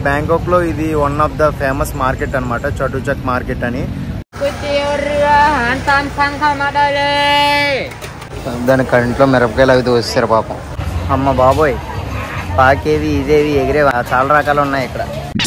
బ్యాంకాక్లో ఇది one of the famous market అనమాట Chatuchak market అని ก๋วยเตี๋ยวเรืออาหารตามสั่งเข้ามาได้เลย దాని కంట్లో మిరపకాయలు అవి తోస్తారు పాపం అమ్మ బాబోయ్ పాకేవి ఇదేవి ఎగిరేవి చాలా రకాలు ఉన్నాయి ఇక్కడ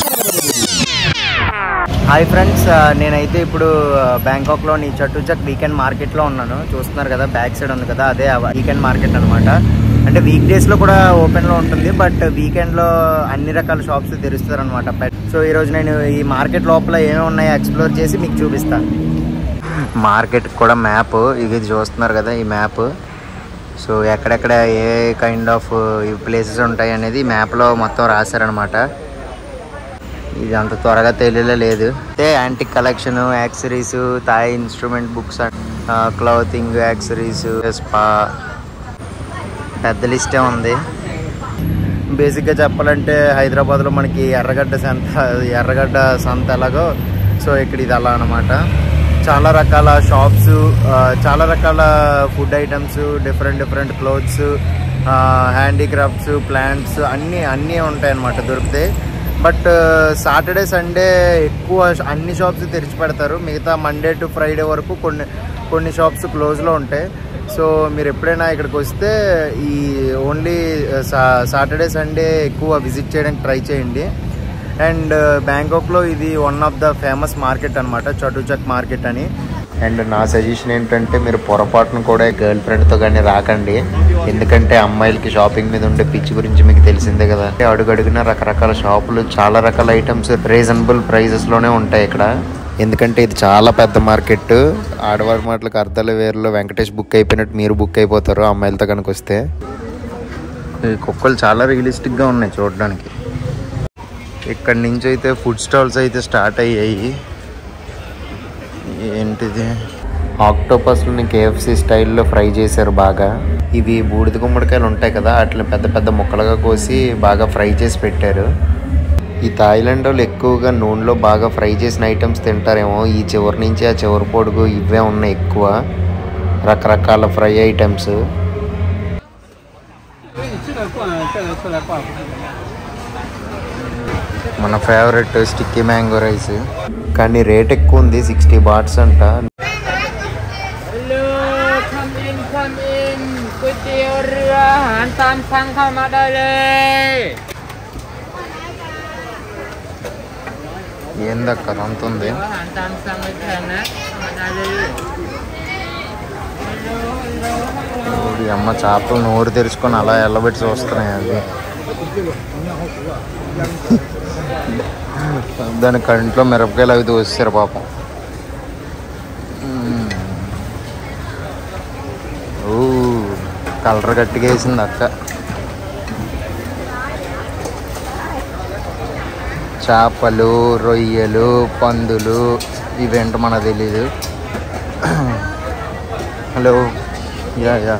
హాయ్ ఫ్రెండ్స్ నేనైతే ఇప్పుడు బ్యాంకాక్లోని చట్టుచక్ వీకెండ్ మార్కెట్లో ఉన్నాను చూస్తున్నారు కదా బ్యాక్ సైడ్ ఉంది కదా అదే వీకెండ్ మార్కెట్ అనమాట అంటే వీక్ డేస్లో కూడా ఓపెన్లో ఉంటుంది బట్ వీకెండ్లో అన్ని రకాల షాప్స్ తెరుస్తారు అనమాట సో ఈరోజు నేను ఈ మార్కెట్ లోపల ఏమేమి ఉన్నాయో ఎక్స్ప్లోర్ చేసి మీకు చూపిస్తాను మార్కెట్ కూడా మ్యాప్ ఇది చూస్తున్నారు కదా ఈ మ్యాప్ సో ఎక్కడెక్కడ ఏ కైండ్ ఆఫ్ ప్లేసెస్ ఉంటాయి అనేది మ్యాప్లో మొత్తం రాశారనమాట ఇది అంత త్వరగా తెలియలే లేదు అయితే antique collection accessories Thai instrument books clothing accessories spa పెద్ద లిస్టే ఉంది బేసిక్గా చెప్పాలంటే హైదరాబాద్లో మనకి ఎర్రగడ్డ సంత ఎర్రగడ్డ సంత ఎలాగో సో ఇక్కడ ఇది అలా అనమాట చాలా రకాల షాప్స్ చాలా రకాల food items different different clothes handicrafts plants అన్నీ అన్నీ ఉంటాయి అన్నమాట దొరుకుతాయి బట్ సాటర్డే సండే ఎక్కువ అన్ని షాప్స్ తెరిచి పెడతారు మిగతా మండే టు ఫ్రైడే వరకు కొన్ని కొన్ని షాప్స్ క్లోజ్లో ఉంటాయి సో మీరు ఎప్పుడైనా ఇక్కడికి వస్తే ఈ ఓన్లీ సా సాటర్డే సండే ఎక్కువ విజిట్ చేయడానికి ట్రై చేయండి అండ్ బ్యాంకాక్లో ఇది one of the famous market అనమాట చటుచక్ మార్కెట్ అని అండ్ నా సజెషన్ ఏంటంటే మీరు పొరపాటును కూడా గర్ల్ ఫ్రెండ్తో కానీ రాకండి ఎందుకంటే అమ్మాయిలకి షాపింగ్ మీద ఉండే పిచ్చి గురించి మీకు తెలిసిందే కదా అడుగు అడుగున రకరకాల షాపులు చాలా రకాల ఐటమ్స్ రీజనబుల్ ప్రైజెస్లోనే ఉంటాయి ఇక్కడ ఎందుకంటే ఇది చాలా పెద్ద మార్కెట్ ఆడవారి మాటలకు అర్థాలు వేరులో వెంకటేష్ బుక్ అయిపోయినట్టు మీరు బుక్ అయిపోతారు అమ్మాయిలతో కనుక వస్తే ఈ కుక్కలు చాలా రియలిస్టిక్గా ఉన్నాయి చూడడానికి ఇక్కడ నుంచి అయితే ఫుడ్ స్టాల్స్ అయితే స్టార్ట్ అయ్యాయి ఏంటిది ఆక్టోపస్ని కేఎఫ్సి స్టైల్లో ఫ్రై చేశారు బాగా ఇవి బూడిద గుమ్మడికాయలు ఉంటాయి కదా వాటిని పెద్ద పెద్ద ముక్కలుగా కోసి బాగా ఫ్రై చేసి పెట్టారు ఈ థాయిలాండ్ వాళ్ళు ఎక్కువగా నూనెలో బాగా ఫ్రై చేసిన ఐటమ్స్ తింటారేమో ఈ చివరి నుంచి ఆ చివరి పొడుగు ఇవే ఉన్నాయి ఎక్కువ రకరకాల ఫ్రై ఐటమ్స్ మన ఫేవరెట్ స్టిక్కీ మ్యాంగో రైస్ కానీ రేట్ ఎక్కువ ఉంది సిక్స్టీ బాట్స్ అంట Hello come in come in ก๋วยเตี๋ยวเรืออาหารตามสั่งเข้ามาได้เลย ఏందక్క అంత ఉంది อาหารตามสั่งไม่แพงนะเข้ามาได้เลย ఈ అమ్మ చేపలు నోరు తెరుచుకొని అలా ఎల్లబెట్టి చూస్తున్నాయి అవి దాని కంట్లో మిరపకాయలు అవి తోస్తారు పాపం మ్మ్. ఊ కలర్ గట్టిగా వేసింది అక్క చేపలు రొయ్యలు పందులు ఇవేంటో మనకు తెలీదు హలో యా యా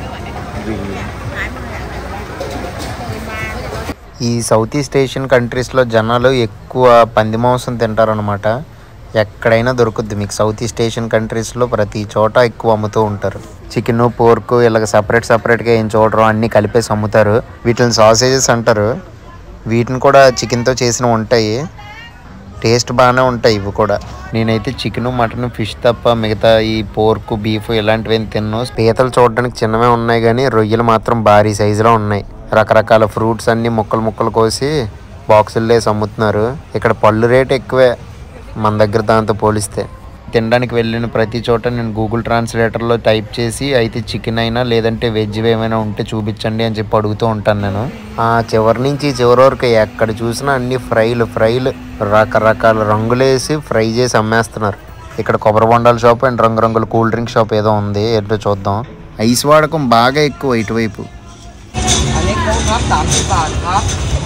ఈ సౌత్ ఈస్ట్ ఏషియన్ కంట్రీస్లో జనాలు ఎక్కువ పంది మాంసం తింటారనమాట ఎక్కడైనా దొరుకుద్ది మీకు సౌత్ ఈస్ట్ ఏషియన్ కంట్రీస్లో ప్రతి చోట ఎక్కువ అమ్ముతూ ఉంటారు చికెన్ పోర్క్ ఇలాగ సపరేట్ సపరేట్గా ఏం చూడరు అన్నీ కలిపేసి అమ్ముతారు వీటిని సాసేజెస్ అంటారు వీటిని కూడా చికెన్తో చేసిన ఉంటాయి టేస్ట్ బాగానే ఉంటాయి ఇవి కూడా నేనైతే చికెన్ మటన్ ఫిష్ తప్ప మిగతా ఈ పోర్క్ బీఫ్ ఇలాంటివి ఏం తిన్ను పీతలు చూడడానికి చిన్నవే ఉన్నాయి కానీ రొయ్యలు మాత్రం భారీ సైజులో ఉన్నాయి రకరకాల ఫ్రూట్స్ అన్ని ముక్కలు ముక్కలు కోసి బాక్సుల్లో వేసి అమ్ముతున్నారు ఇక్కడ పళ్ళు రేట్ ఎక్కువే మన దగ్గర దాంతో పోలిస్తే తినడానికి వెళ్ళిన ప్రతి చోట నేను గూగుల్ ట్రాన్స్లేటర్లో టైప్ చేసి అయితే చికెన్ అయినా లేదంటే వెజ్ ఏమైనా ఉంటే చూపించండి అని చెప్పి అడుగుతూ ఉంటాను నేను ఆ చివరి నుంచి చివరి వరకు ఎక్కడ చూసినా అన్ని ఫ్రైలు ఫ్రైలు రకరకాల రంగులేసి ఫ్రై చేసి అమ్మేస్తున్నారు ఇక్కడ కొబ్బరి బొండాల షాప్ అండ్ రంగురంగుల కూల్ డ్రింక్ షాప్ ఏదో ఉంది ఏంటో చూద్దాం ఐస్ వాడకం బాగా ఎక్కువ ఇటువైపు อันนี้โค้กครับสามสิบบาทครับ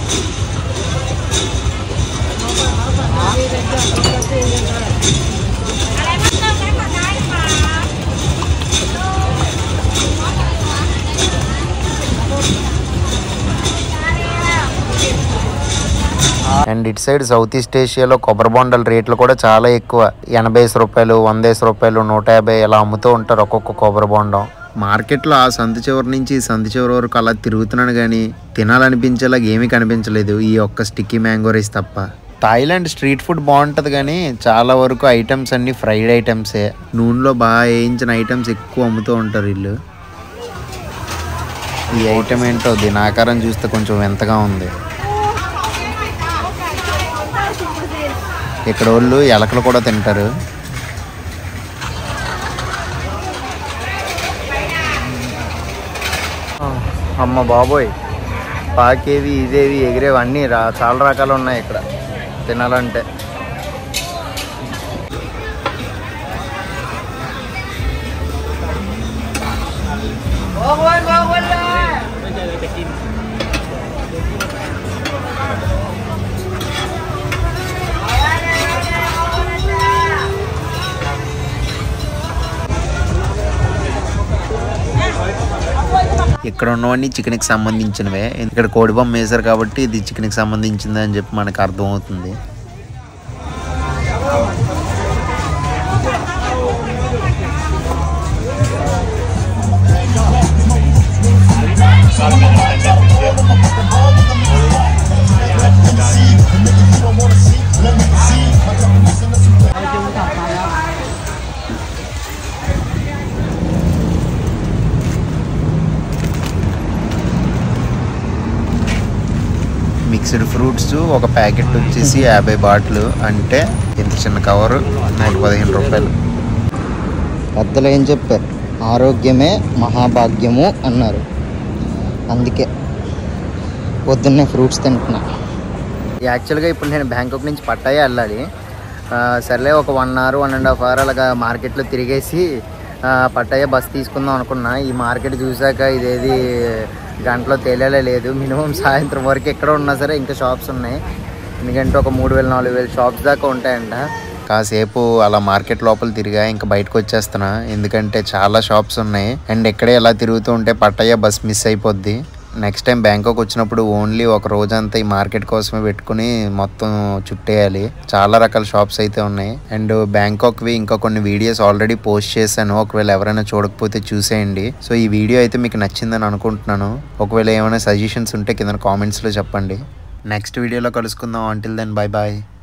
అండ్ ఇటు సైడ్ సౌత్ ఈస్ట్ ఏషియాలో కొబ్బరి బొండల రేట్లు కూడా చాలా ఎక్కువ ఎనభై రూపాయలు వంద రూపాయలు నూట యాభై ఇలా అమ్ముతూ ఉంటారు ఒక్కొక్క కొబ్బరి బొండం మార్కెట్లో ఆ సందు చివరి నుంచి ఈ సందు చివరి వరకు అలా తిరుగుతున్నాను కానీ తినాలనిపించేలాగా ఏమీ కనిపించలేదు ఈ ఒక్క స్టిక్కీ మ్యాంగో రైస్ తప్ప థాయిలాండ్ స్ట్రీట్ ఫుడ్ బాగుంటుంది కానీ చాలా వరకు ఐటమ్స్ అన్నీ ఫ్రైడ్ ఐటమ్సే నూనెలో బాగా వేయించిన ఐటమ్స్ ఎక్కువ అమ్ముతూ ఉంటారు వీళ్ళు ఈ ఐటమ్ ఏంటో దీని ఆకారం చూస్తే కొంచెం వింతగా ఉంది ఇక్కడ వాళ్ళు ఎలకలు కూడా తింటారు అమ్మ బాబోయ్ పాకేవి ఇదేవి ఎగిరేవి అన్నీ రా చాలా రకాలు ఉన్నాయి ఇక్కడ తినాలంటే ఇక్కడ ఉన్నవన్నీ చికెన్కి సంబంధించినవే ఇక్కడ కోడి బొమ్మ వేశారు కాబట్టి ఇది చికెన్కి సంబంధించింది అని చెప్పి మనకు అర్థమవుతుంది మిక్స్డ్ ఫ్రూట్స్ ఒక ప్యాకెట్ వచ్చేసి యాభై బాటిల్ అంటే ఇంత చిన్న కవరు నూట పదిహేను రూపాయలు పెద్దలు ఏం చెప్పారు ఆరోగ్యమే మహాభాగ్యము అన్నారు అందుకే పొద్దున్నే ఫ్రూట్స్ తింటున్నా యాక్చువల్గా ఇప్పుడు నేను బ్యాంకాక్ నుంచి పట్టాయే వెళ్ళాలి ఆ, సర్లే ఒక one hour one and half hour అలాగా మార్కెట్లో తిరిగేసి ఆ, పట్టాయ బస్ తీసుకుందాం అనుకున్నా ఈ మార్కెట్ చూసాక ఇదేది గంటలో తేలేలే లేదు మినిమం సాయంత్రం వరకు ఎక్కడ ఉన్నా సరే ఇంకా షాప్స్ ఉన్నాయి ఎందుకంటే ఒక మూడు వేలు నాలుగు వేలు షాప్స్ దాకా ఉంటాయంట కాసేపు అలా మార్కెట్ లోపల తిరిగా ఇంకా బయటకు వచ్చేస్తున్నా ఎందుకంటే చాలా షాప్స్ ఉన్నాయి అండ్ ఎక్కడే ఇలా తిరుగుతూ ఉంటే పట్టయ్య బస్ మిస్ అయిపోద్ది నెక్స్ట్ టైం బ్యాంకాక్ వచ్చినప్పుడు ఓన్లీ ఒక రోజంతా ఈ మార్కెట్ కోసమే పెట్టుకుని మొత్తం చుట్టేయాలి చాలా రకాల షాప్స్ అయితే ఉన్నాయి అండ్ బ్యాంకాక్వి ఇంకా కొన్ని వీడియోస్ ఆల్రెడీ పోస్ట్ చేశాను ఒకవేళ ఎవరైనా చూడకపోతే చూసేయండి సో ఈ వీడియో అయితే మీకు నచ్చిందని అనుకుంటున్నాను ఒకవేళ ఏమైనా సజెషన్స్ ఉంటే కింద కామెంట్స్లో చెప్పండి నెక్స్ట్ వీడియోలో కలుసుకుందాం అంటిల్ దెన్ బాయ్ బాయ్